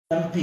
MP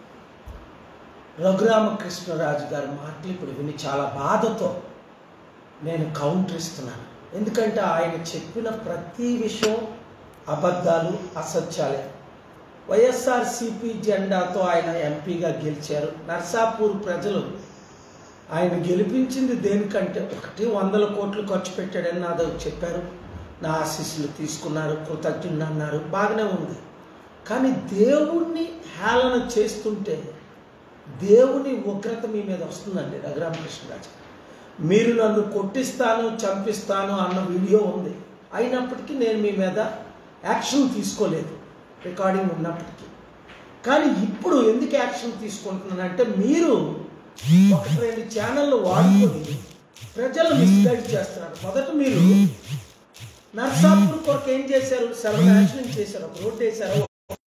Raghuramakrishnaraju గారి మాటలు ఇప్పుడు విని చాలా బాధతో నేను కౌంటర్ ఇస్తున్నాను ఎందుకంటే ఆయన చెప్పిన ప్రతి విషయం అబద్ధాలు అసత్యాలే వైఎస్ఆర్సిపి జెండాతో ఆయన ఎంపీగా గెలిచారు నర్సాపూర్ ప్రజలు ఆయన గెలిపించింది దేనికంటే ఒకటి వందల కోట్లు ఖర్చు పెట్టాడని నాదో చెప్పారు నా ఆశీస్సులు తీసుకున్నారు కృతజ్ఞుని అన్నారు బాగానే ఉంది కానీ దేవుణ్ణి హేళన చేస్తుంటే దేవుని ఉగ్రత మీ మీద వస్తుందండి రఘురామకృష్ణరాజు మీరు నన్ను కొట్టిస్తాను చంపిస్తాను అన్న వీడియో ఉంది అయినప్పటికీ నేను మీ మీద యాక్షన్ తీసుకోలేదు రికార్డింగ్ ఉన్నప్పటికీ కానీ ఇప్పుడు ఎందుకు యాక్షన్ తీసుకుంటున్నానంటే మీరు ఒకటి రెండు ఛానళ్ళు వాడుకొని ప్రజలు మిస్గైడ్ చేస్తున్నారు మొదట మీరు నర్సాపూర్ కొరకు ఏం చేశారు సర్వనాశనం చేశారు ఒక రోడ్డు వేశారు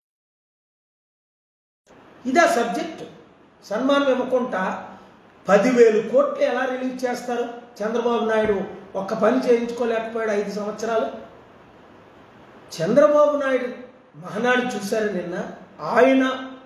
ఇదా సబ్జెక్ట్ సన్మానం ఇవ్వకుండా పదివేలు కోట్లు ఎలా రిలీజ్ చేస్తారు చంద్రబాబు నాయుడు ఒక్క పని చేయించుకోలేకపోయాడు ఐదు సంవత్సరాలు చంద్రబాబు నాయుడు మహనాడు చూశారు నిన్న ఆయన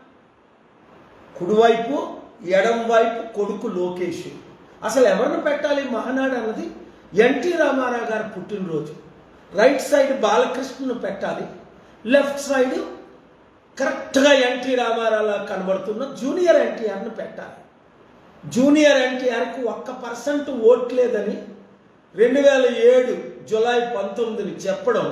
కుడివైపు ఎడం వైపు కొడుకు లోకేష్ అసలు ఎవరిని పెట్టాలి మహనాడు అన్నది ఎన్టీ రామారావు గారి పుట్టినరోజు రైట్ సైడ్ బాలకృష్ణను పెట్టాలి లెఫ్ట్ సైడ్ కరెక్ట్గా ఎన్టీ రామారావులా కనబడుతున్న జూనియర్ ఎన్టీఆర్ని పెట్టాలి జూనియర్ ఎన్టీఆర్కి ఒక్క పర్సెంట్ ఓట్లేదని రెండు వేల ఏడు జులై పంతొమ్మిదిని చెప్పడం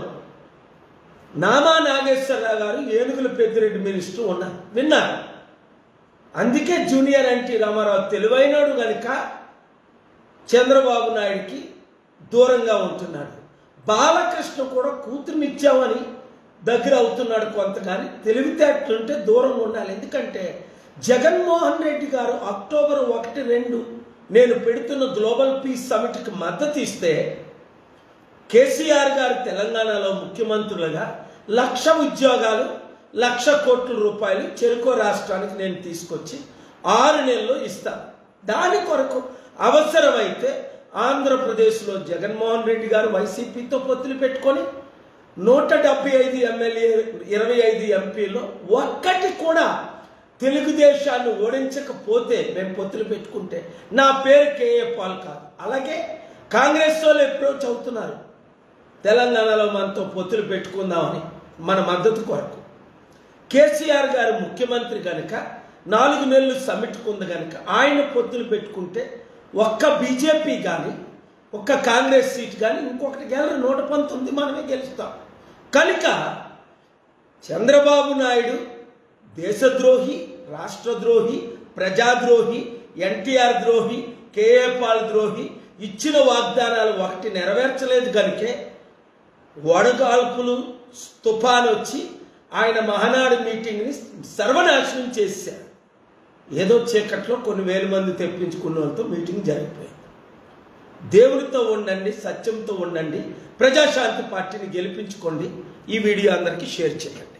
నామా నాగేశ్వరరావు గారు ఏనుగుల పెద్దిరెడ్డి మినిస్టర్ ఉన్నారు విన్నారు అందుకే జూనియర్ ఎన్టీ రామారావు తెలివైనడు కనుక చంద్రబాబు నాయుడికి దూరంగా ఉంటున్నాడు బాలకృష్ణ కూడా కూతురునిచ్చామని దగ్గర అవుతున్నాడు కొంత కానీ తెలివితేటలుంటే దూరంగా ఉండాలి ఎందుకంటే జగన్మోహన్ రెడ్డి గారు అక్టోబర్ ఒకటి రెండు నేను పెడుతున్న గ్లోబల్ పీస్ సమిట్కి మద్దతు ఇస్తే కేసీఆర్ గారు తెలంగాణలో ముఖ్యమంత్రులుగా లక్ష ఉద్యోగాలు లక్ష కోట్ల రూపాయలు చెరుకో రాష్ట్రానికి నేను తీసుకొచ్చి ఆరు నెలలు ఇస్తాను దాని కొరకు అవసరమైతే ఆంధ్రప్రదేశ్లో జగన్మోహన్ రెడ్డి గారు వైసీపీతో పొత్తులు పెట్టుకొని నూట డెబ్బై ఐదు ఎమ్మెల్యే ఇరవై ఐదు ఎంపీలో ఒక్కటి కూడా తెలుగుదేశాన్ని ఓడించకపోతే మేము పొత్తులు పెట్టుకుంటే నా పేరు కేఏ పాల్ కాదు అలాగే కాంగ్రెస్ వాళ్ళు అప్రోచ్ అవుతున్నారు తెలంగాణలో మనతో పొత్తులు పెట్టుకుందామని మన మద్దతు కొరకు కేసీఆర్ గారు ముఖ్యమంత్రి కనుక నాలుగు నెలలు సమిట్టుకుంది కనుక ఆయన పొత్తులు పెట్టుకుంటే ఒక్క బీజేపీ కానీ ఒక్క కాంగ్రెస్ సీట్ కానీ ఇంకొకటి గెలరు నూట పంతొమ్మిది మనమే గెలుస్తాం కనుక చంద్రబాబు నాయుడు దేశద్రోహి రాష్ట్రద్రోహి ప్రజాద్రోహి ఎన్టీఆర్ ద్రోహి కేఏ పాల్ ద్రోహి ఇచ్చిన వాగ్దానాలు ఒకటి నెరవేర్చలేదు కనుకే వడగాల్పులు తుఫాన్ వచ్చి ఆయన మహానాడు మీటింగ్ని సర్వనాశనం చేశారు ఏదో చీకట్లో కొన్ని వేల మంది తెప్పించుకున్న వాళ్ళతో మీటింగ్ జరిగిపోయింది దేవుడితో ఉండండి సత్యంతో ఉండండి ప్రజాశాంతి పార్టీని గెలిపించుకోండి ఈ వీడియో అందరికీ షేర్ చేయండి